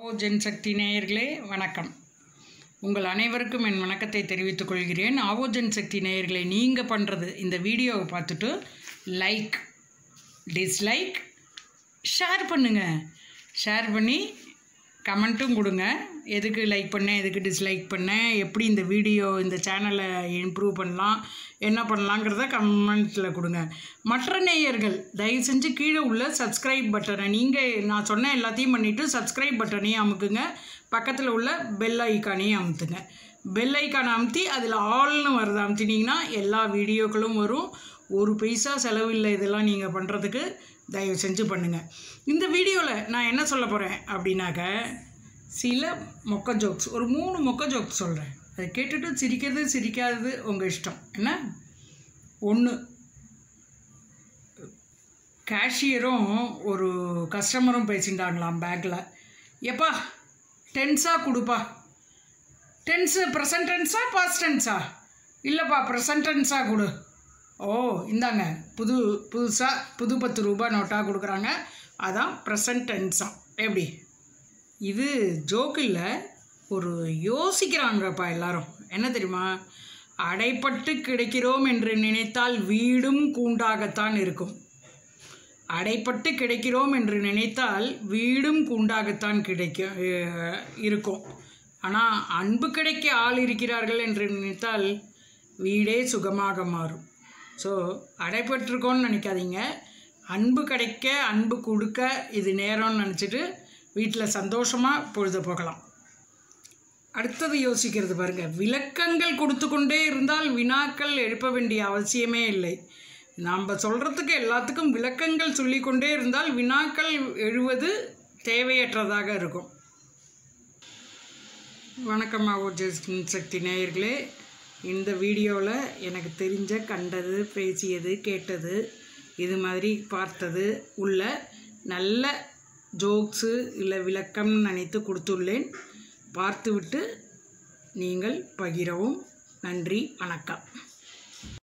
ஓ gen சக்தி நேயர்களே வணக்கம் உங்கள் அனைவருக்கும் என் வணக்கத்தை தெரிவித்துக் கொள்கிறேன் ஆவோ ஜென் சக்தி நேயர்களே நீங்கள் பண்ணுறது இந்த வீடியோவை பார்த்துட்டு லைக் டிஸ்லைக் ஷேர் பண்ணுங்கள் ஷேர் பண்ணி கமெண்ட்டும் கொடுங்க எதுக்கு லைக் பண்ணேன் எதுக்கு டிஸ்லைக் பண்ணேன் எப்படி இந்த வீடியோ இந்த சேனலை இம்ப்ரூவ் பண்ணலாம் என்ன பண்ணலாங்கிறத கமெண்ட்ஸில் கொடுங்க மற்ற நேயர்கள் தயவு செஞ்சு கீழே உள்ள சப்ஸ்கிரைப் பட்டனை நீங்கள் நான் சொன்ன எல்லாத்தையும் பண்ணிவிட்டு சப்ஸ்கிரைப் பட்டனையும் அமுக்குங்க பக்கத்தில் உள்ள பெல் ஐக்கானையும் அமுத்துங்க பெல் ஐக்கானை அமுத்தி அதில் ஆல்னு வருது அமுத்தினீங்கன்னா எல்லா வீடியோக்களும் வரும் ஒரு பைசா செலவில்லை இதெல்லாம் நீங்கள் பண்ணுறதுக்கு தயவு செஞ்சு பண்ணுங்கள் இந்த வீடியோவில் நான் என்ன சொல்ல போகிறேன் அப்படின்னாக்க சில மொக்க ஜோக்ஸ் ஒரு மூணு மொக்க ஜோக்ஸ் சொல்கிறேன் அதை கேட்டுட்டு சிரிக்கிறது சிரிக்காதது உங்கள் இஷ்டம் என்ன ஒன்று கேஷியரும் ஒரு கஸ்டமரும் பேசிட்டாங்களாம் பேக்கில் எப்பா டென்ஸாக கொடுப்பா டென்ஸு ப்ரெசன்ட் டென்ஸா பாஸ்ட் டென்ஸா இல்லைப்பா ப்ரெசன்ட் டென்ஸாக கொடு ஓ இந்தாங்க புது புதுசாக புது பத்து ரூபா நோட்டாக கொடுக்குறாங்க அதான் ப்ரெசன்ட் டென்ஸாக எப்படி இது ஜோக்கு இல்லை ஒரு யோசிக்கிறாங்கப்பா எல்லாரும் என்ன தெரியுமா அடைப்பட்டு கிடைக்கிறோம் என்று நினைத்தால் வீடும் கூண்டாகத்தான் இருக்கும் அடைப்பட்டு கிடைக்கிறோம் என்று நினைத்தால் வீடும் கூண்டாகத்தான் கிடைக்கும் அஹ், இருக்கும் ஆனால் அன்பு கிடைக்க ஆள் இருக்கிறார்கள் என்று நினைத்தால் வீடே சுகமாக மாறும் ஸோ அடைப்பட்டிருக்கோன்னு நினைக்காதீங்க அன்பு கிடைக்க அன்பு கொடுக்க இது நேரம்னு நினச்சிட்டு வீட்டில் சந்தோஷமாக பொழுது போகலாம் அடுத்தது யோசிக்கிறது பாருங்க விளக்கங்கள் கொடுத்து கொண்டே இருந்தால் வினாக்கள் எழுப்ப வேண்டிய அவசியமே இல்லை நாம் சொல்கிறதுக்கு எல்லாத்துக்கும் விளக்கங்கள் சொல்லிக்கொண்டே இருந்தால் வினாக்கள் எழுவது தேவையற்றதாக இருக்கும் வணக்கம் ஆவோஜன் சக்தி நேயர்களே இந்த வீடியோவில் எனக்கு தெரிஞ்ச கண்டது பேசியது கேட்டது இது மாதிரி பார்த்தது உள்ள நல்ல ஜோக்ஸு இல்லை விளக்கம்னு நினைத்து கொடுத்துள்ளேன் பார்த்துவிட்டு நீங்கள் பகிரவும் நன்றி வணக்கம்